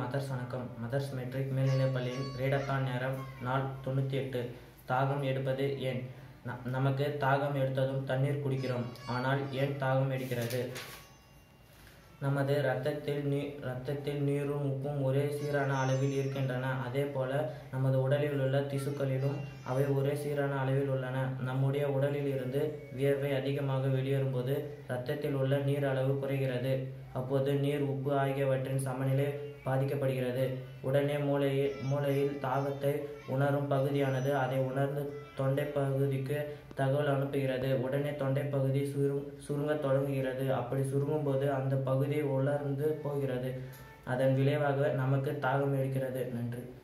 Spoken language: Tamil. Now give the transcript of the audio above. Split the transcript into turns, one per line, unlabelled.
மதர்ஸ் வணக்கம் மதர்ஸ் மெட்ரிக் மேல்நிலைப் பள்ளியின் ரீடத்தான் நேரம் நாள் தொண்ணூற்றி எட்டு தாகம் எடுப்பது ஏன் ந- நமக்கு தாகம் எடுத்ததும் தண்ணீர் குடிக்கிறோம் ஆனால் ஏன் தாகம் எடுக்கிறது நமது இரத்தத்தில் நீ இரத்தத்தில் நீரும் உப்பும் ஒரே சீரான அளவில் இருக்கின்றன அதே போல நமது உடலில் உள்ள திசுக்களிலும் அவை ஒரே சீரான அளவில் உள்ளன நம்முடைய உடலில் இருந்து வியர்வை அதிகமாக வெளியேறும்போது இரத்தத்தில் உள்ள நீர் அளவு குறைகிறது அப்போது நீர் உப்பு ஆகியவற்றின் சமநிலை பாதிக்கப்படுகிறது உடனே மூளையில் மூளையில் தாகத்தை உணரும் பகுதியானது அதை உணர்ந்து தொண்டை பகுதிக்கு தகவல் அனுப்புகிறது உடனே தொண்டை பகுதி சுரு சுருங்கத் தொடங்குகிறது அப்படி சுருங்கும்போது அந்த பகுதி உலர்ந்து போகிறது அதன் விளைவாக நமக்கு தாகம் எடுக்கிறது நன்றி